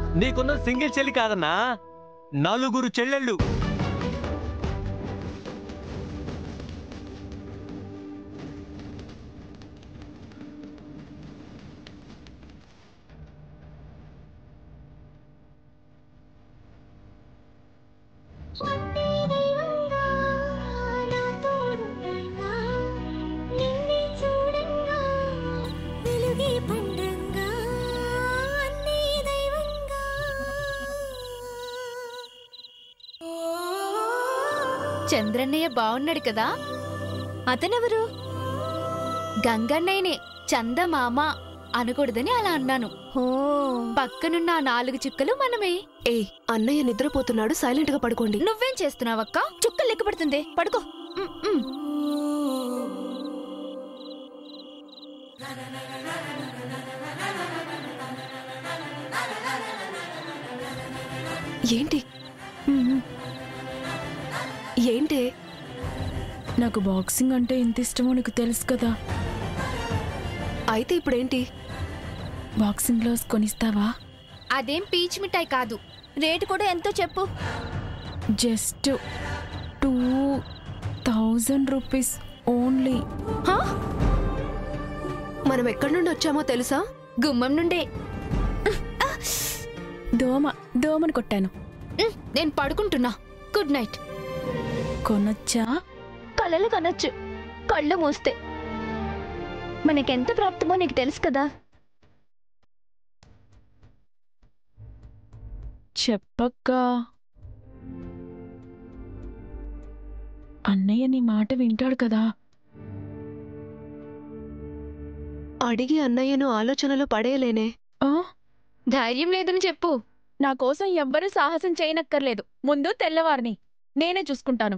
నీకున్న సింగిల్ చెల్లి కాదన్నా నలుగురు చెల్లెళ్ళు చంద్రన్నయ్య బాగున్నాడు కదా అతనెవరు గంగన్నయ్యనే చందమామ అనకూడదని అలా అన్నాను పక్కనున్న ఆ నాలుగు చుక్కలు మనమే ఏ అన్నయ్య నిద్రపోతున్నాడు సైలెంట్ గా పడుకోండి నువ్వేం చేస్తున్నావక్క చుక్కలు లెక్క పడుతుంది పడుకో ఉమ్, ఉమ్. ఏంటి ఏంటి నాకు బాక్సింగ్ అంటే ఎంత ఇష్టమో నీకు తెలుసు కదా అయితే ఇప్పుడేంటి బాక్సింగ్ గ్లోవ్స్ కొనిస్తావా అదేం పీచ్ మిఠాయి కాదు రేటు కూడా ఎంతో చెప్పు just two thousand rupees only హా? మనం ఎక్కడి నుండి వచ్చామో తెలుసా గుమ్మం నుండే దోమ దోమని కొట్టాను ఉమ్, నేను పడుకుంటున్నా గుడ్ నైట్ కొనొచ్చా కళలు కనొచ్చు కళ్ళు మూస్తే మనకెంత ప్రాప్తమో నీకు తెలుసు కదా చెప్పక్క అన్నయ్య నీ మాట వింటాడు కదా అడిగి అన్నయ్యను ఆలోచనలో పడేయలేనే ఆ ధైర్యం లేదని చెప్పు నా కోసం ఎవ్వరూ సాహసం చేయనక్కర్లేదు ముందు తెల్లవారిని నేనే చూసుకుంటాను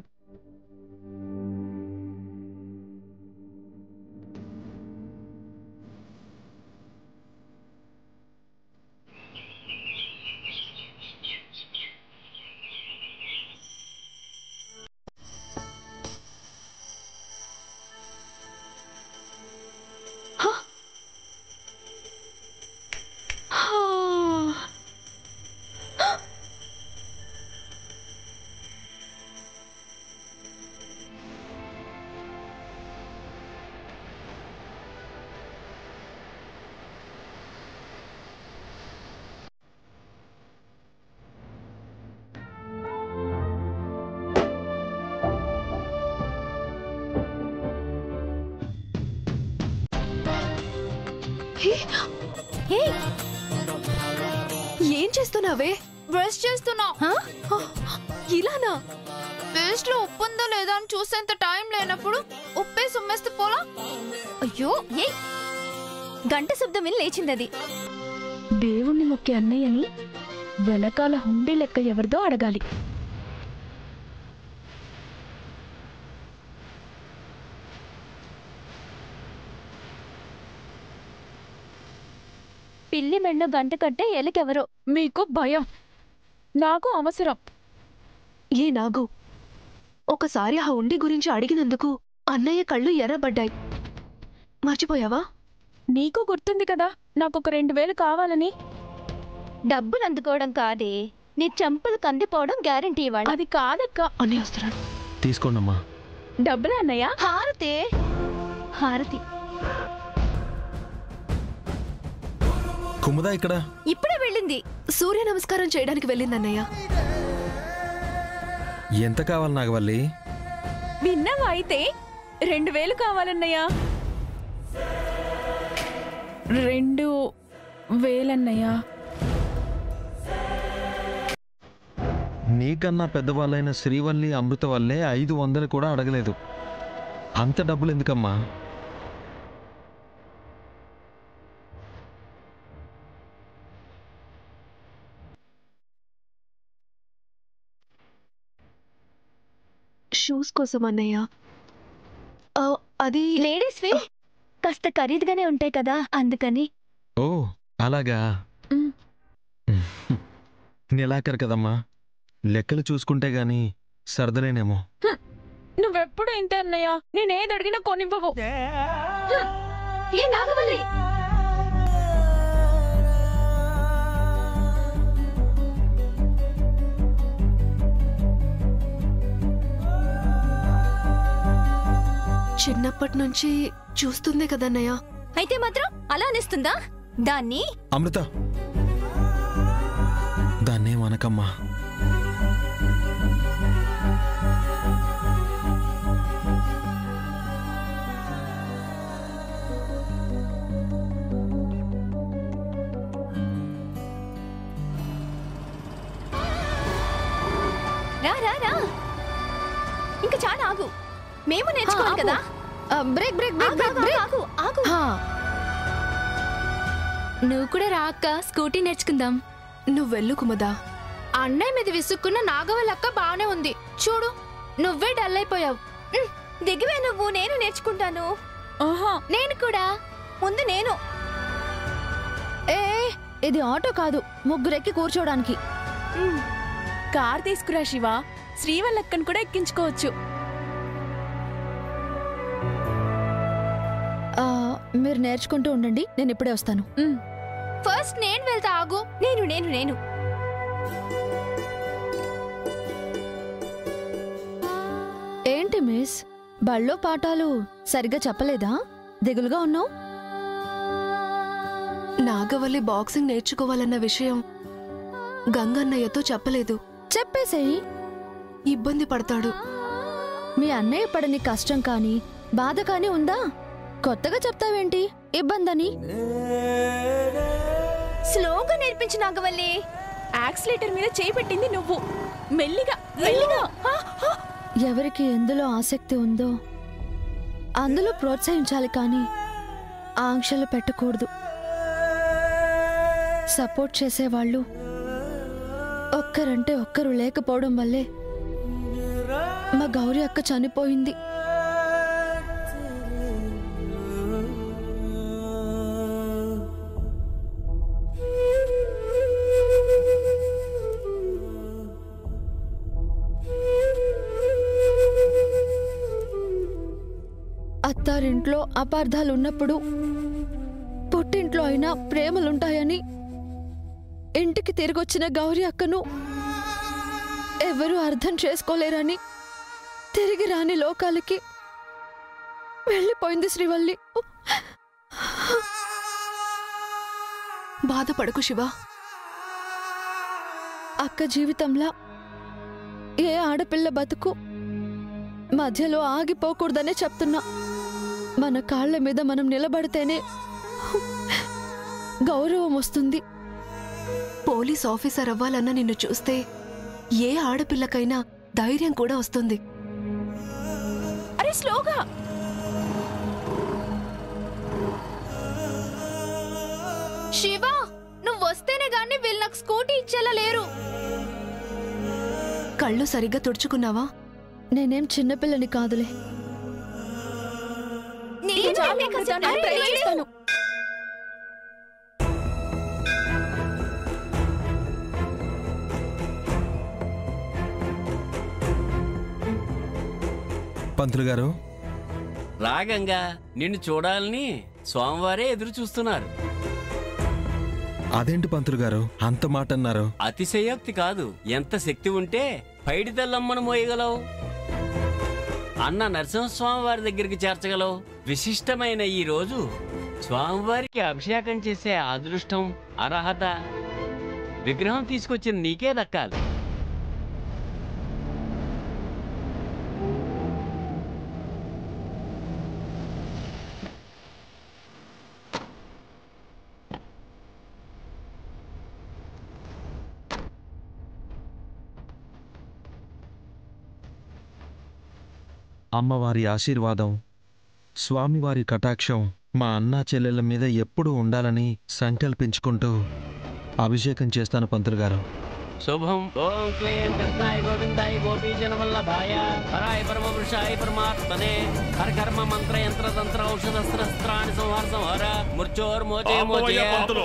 ఏం చేస్తున్నావే బ్రష్ చేస్తున్నా హా? ఇలానా పేస్ట్ లో ఉప్పు ఉందో లేదా అని చూసేంత టైం లేనప్పుడు ఉప్పే సుమ్మేస్తే పోలా అయ్యో ఏ గంట శబ్దం విని లేచింది అది దేవుణ్ణి మొక్కే అన్నయ్యని వెనకాల హుండీ లెక్క ఎవరిదో అడగాలి పిల్లి మెళ్ళ గంట కట్టే ఎలకెవరో మీకు భయం నాకు అవసరం ఏ నాగు ఒకసారి ఆ ఉండి గురించి అడిగినందుకు అన్నయ్య కళ్ళు ఎర్రబడ్డాయి మర్చిపోయావా నీకు గుర్తుంది కదా నాకు ఒక రెండు వేలు కావాలని డబ్బులు అందుకోవడం కాదే నీ చంపలు కందిపోవడం గ్యారంటీ ఇవాళ అది కాదక్క అన్నయ్య వస్తున్నాడు తీసుకోండమ్మా డబ్బులే అన్నయ్య హారతే హారతి కుముదా ఇక్కడ ఇప్పుడే వెళ్ళింది సూర్య నమస్కారం చేయడానికి వెళ్ళిందన్నయ్య ఎంత కావాలి నాగవల్లి విన్నావా అయితే రెండు వేలు కావాలన్నయ్య రెండు వేలన్నయ్య నీకన్నా పెద్దవాళ్ళైన శ్రీవల్లి అమృత వల్లే ఐదు వందలు కూడా అడగలేదు అంత డబ్బులు ఎందుకమ్మా షూస్ కోసం అన్నయ్య ఆ, అది లేడీస్ వే కాస్త ఖరీదుగానే ఉంటాయి కదా అందుకని ఓ అలాగా మ్. నెలాఖరు కదమ్మా లెక్కలు చూసుకుంటే గాని సర్దలేనేమో నువ్వెప్పుడు ఇంతే అన్నయ్య నేనేది అడిగినా కొనివ్వవు ఏ నాగవల్లి చిన్నప్పటి నుంచి చూస్తుందే కదన్నయ్య అయితే మాత్రం అలా అనిస్తుందా దాన్ని అమృత దాన్నే మనకమ్మా రా రా రా ఇంకా చాలా ఆగు మేము నేర్చుకోవాలి కదా break break break break break ఆగు ఆగు నువ్వు కూడా రా అక్క స్కూటీ నేర్చుకుందాం నువ్వు వెళ్ళు కుమదా అన్నయ్య మీద విసుక్కున్న నాగవల్లక్క బానే ఉంది చూడు నువ్వే డల్ అయిపోయావు ఉమ్, దిగివే నువ్వు నేను నేర్చుకుంటాను ఆహా నేను కూడా ముందు నేను ఏ ఇది ఆటో కాదు ముగ్గురెక్కి కూర్చోడానికి కార్ తీసుకురా శివ శ్రీవల్లక్కను కూడా ఎక్కించుకోవచ్చు మీరు నేర్చుకుంటూ ఉండండి నేను ఇప్పుడే వస్తాను ఉమ్. ఫస్ట్ నేను వెళ్తా ఆగు నేను నేను నేను ఏంటి మిస్ బళ్ళో పాఠాలు సరిగ్గా చెప్పలేదా దిగులుగా ఉన్నావు నాగవల్లి బాక్సింగ్ నేర్చుకోవాలన్న విషయం గంగన్నయ్యతో చెప్పలేదు చెప్పేసేయి ఇబ్బంది పడతాడు మీ అన్నయ్య పడని కష్టం కానీ బాధ కానీ ఉందా కొత్తగా చెప్తావేంటి ఇబ్బందని స్లోగా నేర్పించు నాగవల్లి యాక్సిలేటర్ మీద చేయి పెట్టింది నువ్వు మెల్లిగా మెల్లిగా ఆ, ఆ. ఎవరికి ఎందులో ఆసక్తి ఉందో అందులో ప్రోత్సహించాలి కానీ ఆంక్షలు పెట్టకూడదు సపోర్ట్ చేసేవాళ్ళు ఒక్కరంటే ఒక్కరు లేకపోవడం వల్లే మా గౌరీ అక్క చనిపోయింది అత్తారింట్లో అపార్థాలు ఉన్నప్పుడు పుట్టింట్లో అయినా ప్రేమలుంటాయని ఇంటికి తిరిగొచ్చిన గౌరీ అక్కను ఎవరూ అర్థం చేసుకోలేరని తిరిగి రాని లోకాలకి వెళ్ళిపోయింది శ్రీవల్లి బాధపడకు శివ అక్క జీవితంలా ఏ ఆడపిల్ల బతుకు మధ్యలో ఆగిపోకూడదనే చెప్తున్నా మన కాళ్ళ మీద మనం నిలబడితేనే గౌరవం వస్తుంది పోలీస్ ఆఫీసర్ అవ్వాలన్న నిన్ను చూస్తే ఏ ఆడపిల్లకైనా ధైర్యం కూడా వస్తుంది అరే స్లోగా శివ నువ్వు వస్తేనే గాని వీళ్ళు నాకు స్కూటీ ఇచ్చేలా లేరు కళ్ళు సరిగ్గా తుడుచుకున్నావా నేనేం చిన్నపిల్లని కాదులే చాలు అమృత, నేను ట్రై చేస్తాను పంతులు గారు రాగంగా నిన్ను చూడాలని స్వామివారే ఎదురు చూస్తున్నారు అదేంటి పంతులు గారు అంత మాట అన్నారు అతిశయోక్తి కాదు ఎంత శక్తి ఉంటే పైడి తెల్లమ్మను మోయగలవు అన్న నరసింహస్వామి వారి దగ్గరికి చేర్చగలవు విశిష్టమైన ఈ రోజు స్వామివారికి అభిషేకం చేసే అదృష్టం అర్హత విగ్రహం తీసుకొచ్చిన నీకే దక్కాలి అమ్మవారి ఆశీర్వాదం స్వామివారి కటాక్షం మా అన్నా చెల్లెల మీద ఎప్పుడూ ఉండాలని సంకల్పించుకుంటూ అభిషేకం చేస్తాను పంతులు గారు శుభం ఓం క్లీం కృష్ణాయ గోవిందాయ గోపీజన వల్లభాయ హరాయ పరమపురుషాయ పరమాత్మనే హర కర్మ మంత్ర యంత్ర తంత్ర ఔషధ శస్త్రాన్ని సంహార సంహార మృత్యోర్ మోచే మోచే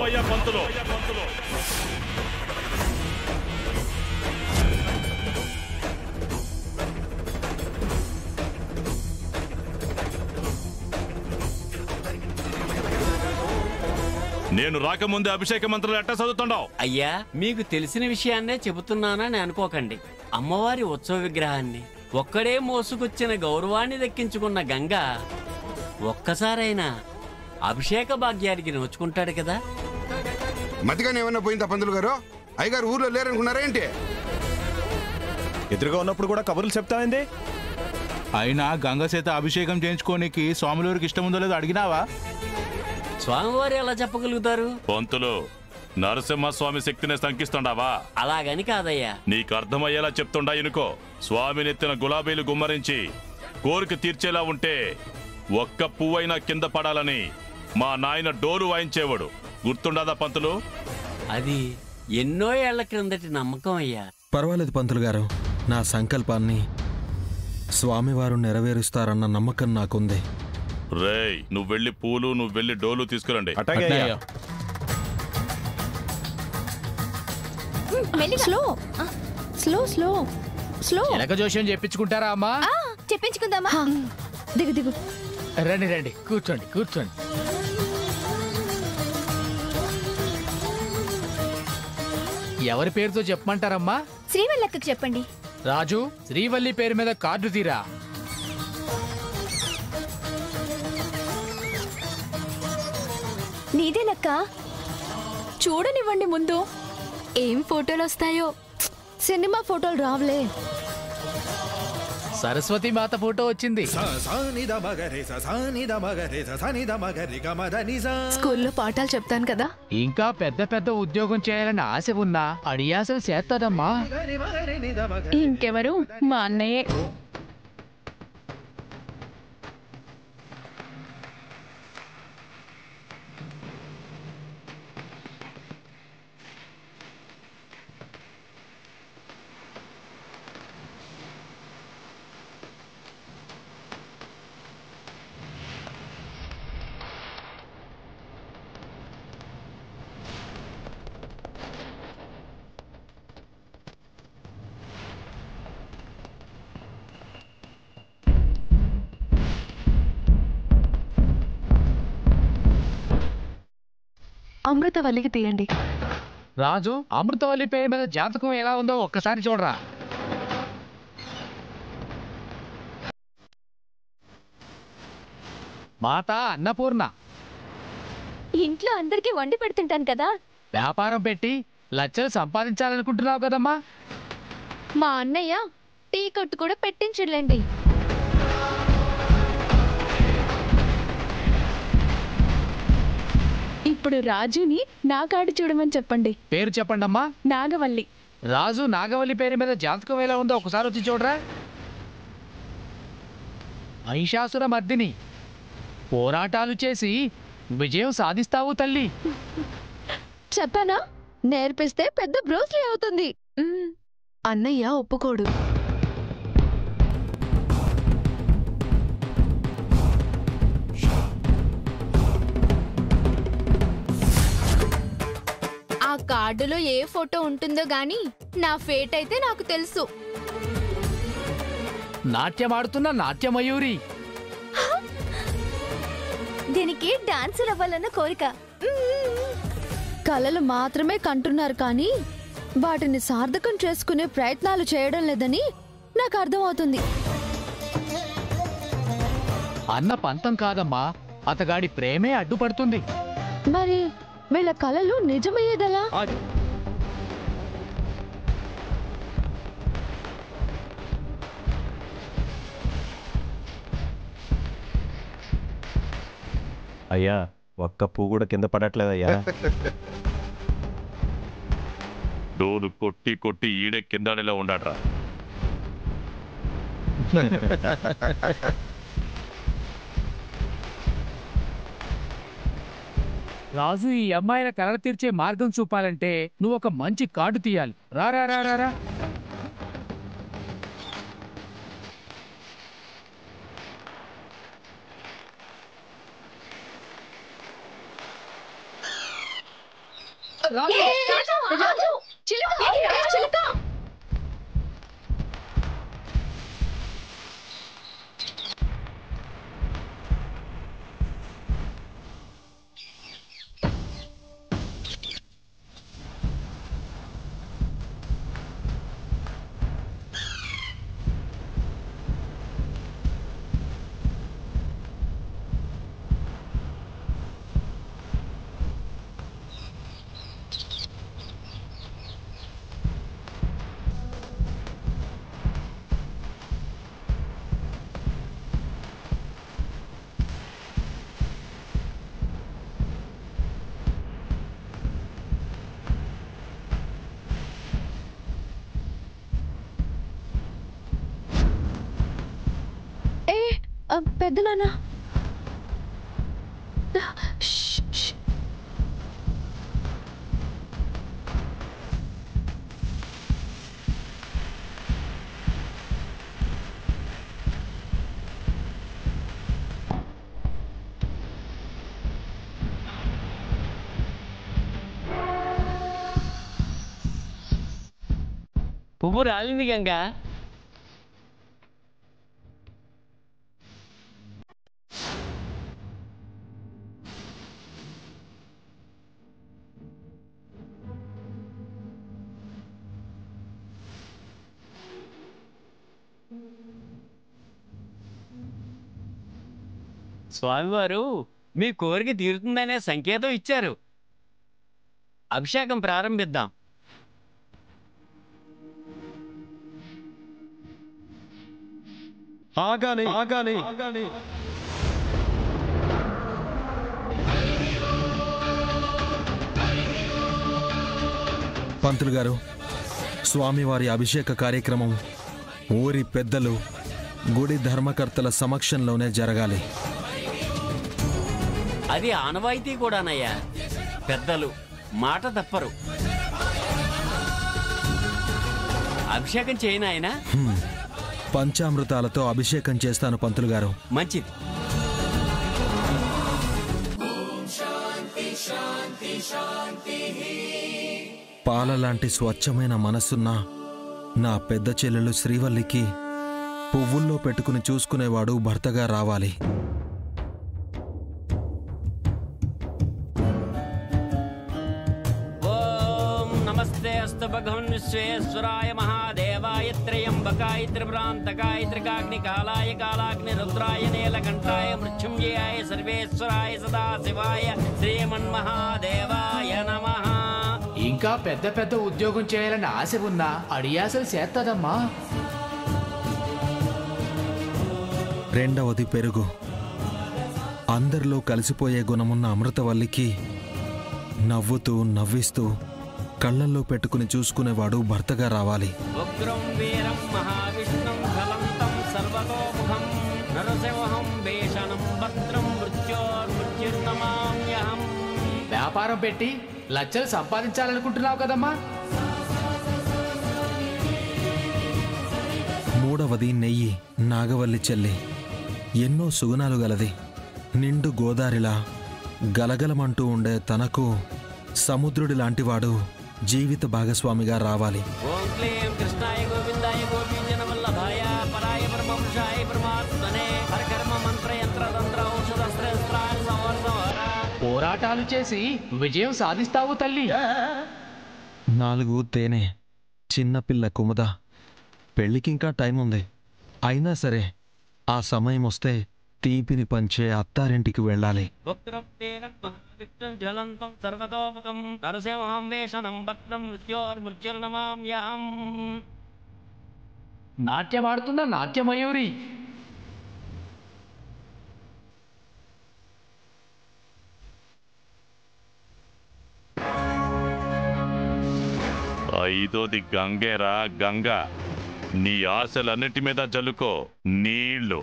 నేను రాకముందే అభిషేక మంత్రాలు ఎట్టా చదువుతుండవు అయ్యా మీకు తెలిసిన విషయాన్నే చెబుతున్నానని అనుకోకండి అమ్మవారి ఉత్సవ విగ్రహాన్ని ఒక్కడే మోసుకొచ్చిన గౌరవాన్ని దక్కించుకున్న గంగ ఒక్కసారైనా అభిషేక భాగ్యానికి నోచుకుంటాడు కదా మతిగానే ఏమన్నా పోయిందా పంతులు గారు అయ్యగారు ఊర్లో లేరనుకున్నారా ఏంటి ఎదురుగా ఉన్నప్పుడు కూడా కబుర్లు చెప్తామైంది అయినా గంగ చేత అభిషేకం చేయించుకోనికి స్వాములూరికి ఇష్టం ఉందో లేదో అడిగినావా స్వామివారు ఎలా చెప్పగలుగుతారు పంతులు నరసింహస్వామి శక్తిని శంకిస్తుండావా అలాగని కాదయ్యా నీకు అర్థమయ్యేలా చెప్తుండా ఇనుకో స్వామినెత్తిన గులాబీలు గుమ్మరించి కోరిక తీర్చేలా ఉంటే ఒక్క పువ్వైనా కింద పడాలని మా నాయన డోలు వాయించేవాడు గుర్తుండదా పంతులు అది ఎన్నో ఏళ్ల క్రిందటి నమ్మకం అయ్యా పర్వాలేదు పంతులు గారు నా సంకల్పాన్ని స్వామివారు నెరవేరుస్తారన్న నమ్మకం నాకుంది రేయ్ నువ్వు వెళ్ళి పూలు నువ్వు వెళ్ళి డోలు తీసుకురండి అట్లాగే అయ్యా. స్లో స్లో స్లో స్లో ఎలక జోష్యం చెప్పించుకుంటారా అమ్మా చెప్పించుకుందామా దిగు దిగు రండి రండి కూర్చోండి కూర్చోండి ఎవరి పేరుతో చెప్పమంటారమ్మా శ్రీవల్లక్కకు చెప్పండి రాజు శ్రీవల్లి పేరు మీద కార్డు తీరా నీదే లక్క చూడనివ్వండి ముందు ఏం ఫోటోలు వస్తాయో సినిమా ఫోటోలు రావులే సరస్వతి మాత ఫోటో వచ్చింది స్కూల్లో పాఠాలు చెప్తాను కదా ఇంకా పెద్ద పెద్ద ఉద్యోగం చేయాలని ఆశ ఉన్నా అడియాసలు చేస్తాదమ్మా ఇంకెవరు మా అన్నయ్యే అమృతవల్లికి తీయండి రాజు అమృతవల్లి పేరు మీద జాతకం ఎలా ఉందో ఒక్కసారి చూడరా మాత అన్నపూర్ణ ఇంట్లో అందరికీ వండి పెడుతుంటాను కదా వ్యాపారం పెట్టి లక్షలు సంపాదించాలనుకుంటున్నావు కదమ్మా మా అన్నయ్య టీ కొట్టు కూడా పెట్టించులేండి ఇప్పుడు రాజుని నా కార్డు చూడమని చెప్పండి పేరు చెప్పండమ్మా నాగవల్లి రాజు నాగవల్లి పేరు మీద జాతకం ఎలా ఉందో ఒకసారి వచ్చి చూడరా మహిషాసుర మర్దిని పోరాటాలు చేసి విజయం సాధిస్తావు తల్లి చెప్పానా నేర్పిస్తే పెద్ద బ్రోస్లీ అవుతుంది అన్నయ్య ఒప్పుకోడు ఆ కార్డులో ఏ ఫోటో ఉంటుందో గాని నా ఫేట్ అయితే నాకు తెలుసు నాట్యం ఆడుతున్న నాట్యమయూరి దీనికి డాన్సర్ అవ్వాలన్న కోరిక కళలు మాత్రమే కంటున్నారు కానీ వాటిని సార్థకం చేసుకునే ప్రయత్నాలు చేయడం లేదని నాకు అర్థమవుతుంది అన్న పంతం కాదమ్మా అతగాడి ప్రేమే అడ్డుపడుతుంది మరి వీళ్ళ కళలు నిజమయ్యేదలా అయ్యా ఒక్క పువ్వు కూడా కింద పడట్లేదయ్యా డోలు కొట్టి కొట్టి ఈడే కిందనిలా ఉండాడ్రా రాజు ఈ అమ్మాయిల కలర తీర్చే మార్గం చూపాలంటే నువ్వు ఒక మంచి కార్డు తీయాలి రా రా రా రా రా పెద్దనాన్న పువ్వు రాలింది గంగా స్వామివారు మీ కోరిక తీరుతుందనే సంకేతం ఇచ్చారు అభిషేకం ప్రారంభిద్దాం ఆగాలి ఆగాలి పంతులు గారు స్వామివారి అభిషేక కార్యక్రమం ఊరి పెద్దలు గుడి ధర్మకర్తల సమక్షంలోనే జరగాలి అది ఆనవాయితీ కూడానయ్యా పెద్దలు మాట తప్పరు అభిషేకం చేయను ఆయన హ్మ్. పంచామృతాలతో అభిషేకం చేస్తాను పంతులు గారు మంచిది పాలలాంటి స్వచ్ఛమైన మనసున్న నా పెద్ద చెల్లెలు శ్రీవల్లికి పువ్వుల్లో పెట్టుకుని చూసుకునేవాడు భర్తగా రావాలి ఓం నమస్తే అస్తు భగవన్ విశ్వేశ్వరాయ మహాదేవాయ త్రయంబకాయ త్రిభ్రాంతకాయ త్రికాగ్ని కాలాయ కాలాగ్ని రుద్రాయ నీలకంఠాయ మృత్యుంజయాయ సర్వేశ్వరాయ సదాశివాయ శ్రీమన్మహాదేవాయ నమః ఇంకా పెద్ద పెద్ద ఉద్యోగం చేయాలని ఆశ ఉన్నా అడియాసలు చేస్తాదమ్మా రెండవది పెరుగు అందరిలో కలిసిపోయే గుణమున్న అమృతవల్లికి నవ్వుతూ నవ్విస్తూ కళ్ళల్లో పెట్టుకుని చూసుకునేవాడు భర్తగా రావాలి ఉగ్రం వీరం మహావిష్ణుం ఫలంతం సర్వతోముఖం నరసింహం భీషణం భద్రం మృత్యోర్మృత్యుర్నమామ్యహం వ్యాపారం పెట్టి లక్షలు సంపాదించాలనుకుంటున్నావు కదమ్మా మూడవది నెయ్యి నాగవల్లి చెల్లి ఎన్నో సుగుణాలు గలది నిండు గోదారిలా గలగలమంటూ ఉండే తనకు సముద్రుడి లాంటివాడు జీవిత భాగస్వామిగా రావాలి ఓం క్లీం కృష్ణాయ గోవిందాయ గోపీజనవల్లభాయ పరాయ పరమపురుషాయ పరమాత్మనే హరకర్మ మంత్ర యంత్ర తంత్ర ఔషధస్త్రాయ సంవర్ధవర పోరాటాలు చేసి విజయం సాధిస్తావు తల్లి నాలుగు తేనె చిన్నపిల్ల కుముద పెళ్ళికింకా టైం ఉంది అయినా సరే ఆ సమయం వస్తే తీపిని పంచే అత్తారింటికి వెళ్ళాలి ఉగ్రం తేనం మహావిష్ణుం జ్వలంతం సర్వతోముఖం నరసింహం వేషణం భక్తం మృత్యోర్మృత్యుర్నమామ్యహం నాట్యమాడుతున్న నాట్యమయూరి ఐదోది గంగేరా గంగ నీ ఆశలన్నిటి మీద జల్లుకో నీళ్లు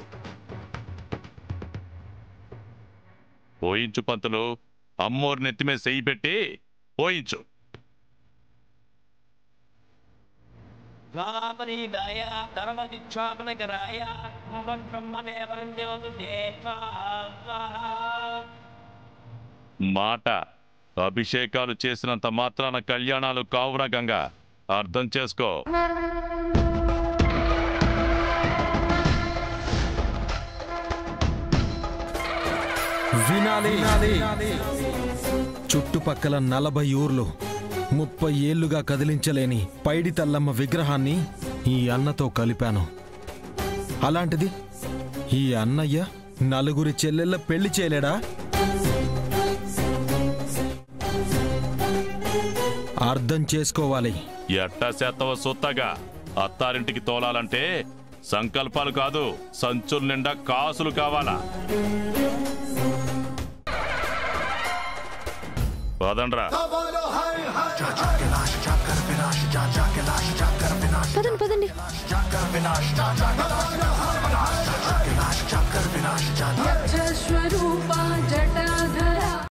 పోయించు పంతులు అమ్మోరు నెత్తిమే సెయ్యి పెట్టి పోయించు గాపరీగాయ ధర్మదిక్షాపనకరాయ బ్రహ్మనే వందే మాట అభిషేకాలు చేసినంత మాత్రాన కళ్యాణాలు కావున గంగ అర్థం చేసుకో వినాలి చుట్టుపక్కల నలభై ఊర్లు ముప్పై ఏళ్లుగా కదిలించలేని పైడి తల్లమ్మ విగ్రహాన్ని ఈ అన్నతో కలిపాను అలాంటిది ఈ అన్నయ్య నలుగురి చెల్లెళ్ళ పెళ్లి చేయలేడా అర్థం చేసుకోవాలి ఎట్టా చేత్తవ సొత్తగా అత్తారింటికి తోలాలంటే సంకల్పాలు కాదు సంచుల నిండా కాసులు కావాలా పదండ్రా పదండి పదండి स्वरूपा जड